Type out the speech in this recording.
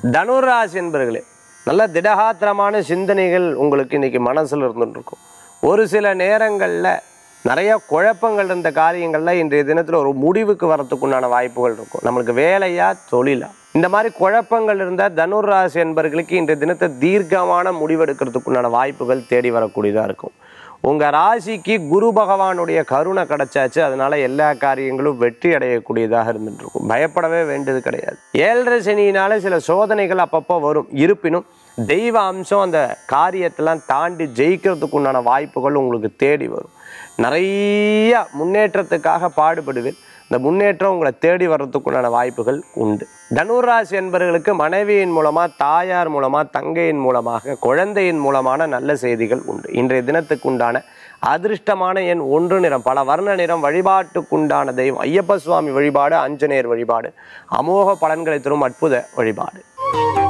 தனுராசி என்பர்களே நல்ல திடகாத்திரமான சிந்தனைகள் உங்களுக்கு இன்னைக்கு மனசில் இருந்துட்டு இருக்கும் ஒரு சில நேரங்களில் நிறைய குழப்பங்கள் இருந்த காரியங்களில் இன்றைய தினத்தில் ஒரு முடிவுக்கு வரத்துக்குண்டான வாய்ப்புகள் இருக்கும் நம்மளுக்கு வேலையா தொழிலா இந்த மாதிரி குழப்பங்கள் இருந்த தனுராசி என்பர்களுக்கு இன்றைய தினத்தை தீர்க்கமான முடிவெடுக்கிறதுக்குண்டான வாய்ப்புகள் தேடி வரக்கூடியதாக இருக்கும் உங்கள் ராசிக்கு குரு பகவானுடைய கருணை கிடைச்சாச்சு அதனால எல்லா காரியங்களும் வெற்றி அடையக்கூடியதாக இருந்துட்டு இருக்கும் பயப்படவே வேண்டியது கிடையாது ஏழரை சனியினால சில சோதனைகள் அப்பப்போ வரும் இருப்பினும் தெய்வ அம்சம் அந்த காரியத்தெல்லாம் தாண்டி ஜெயிக்கிறதுக்கு உண்டான வாய்ப்புகள் உங்களுக்கு தேடி வரும் நிறைய முன்னேற்றத்துக்காக பாடுபடுவேன் இந்த முன்னேற்றம் உங்களை தேடி வர்றதுக்குண்டான வாய்ப்புகள் உண்டு தனுராசி என்பவர்களுக்கு மனைவியின் மூலமா தாயார் மூலமா தங்கையின் மூலமாக குழந்தையின் மூலமான நல்ல செய்திகள் உண்டு இன்றைய தினத்துக்கு உண்டான அதிர்ஷ்டமான எண் ஒன்று நிறம் பல வர்ண நிறம் வழிபாட்டுக்குண்டான தெய்வம் ஐயப்ப சுவாமி வழிபாடு ஆஞ்சநேயர் வழிபாடு அமோக பலன்களை தரும் அற்புத வழிபாடு